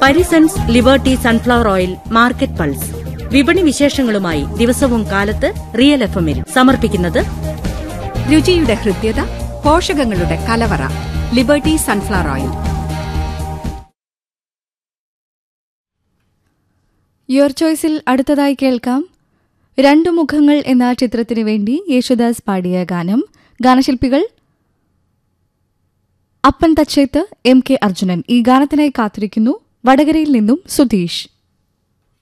Parisons liberty sunflower oil market pulse വിപണി വിശേഷങ്ങളുമായി ദിവസവും കാലത്ത് റിയൽ എഫ് എമ്മിൽ സമർപ്പിക്കുന്നത് രുചിയുടെ ഹൃദ്യത പോഷകങ്ങളുടെ കലവറ ലിബർട്ടി സൺഫ്ലവർ ഓയിൽ യുവർ ചോയ്സിൽ അടുത്തതായി കേൾക്കാം രണ്ടു മുഖങ്ങൾ എന്ന ചിത്രത്തിനു വേണ്ടി യേശുദാസ് പാടിയ ഗാനം ഗാനശില്പികൾ അപ്പൻ തച്ചേത്ത് എം കെ അർജുനൻ ഈ ഗാനത്തിനായി കാത്തിരിക്കുന്നു വടകരയിൽ നിന്നും സുധീഷ്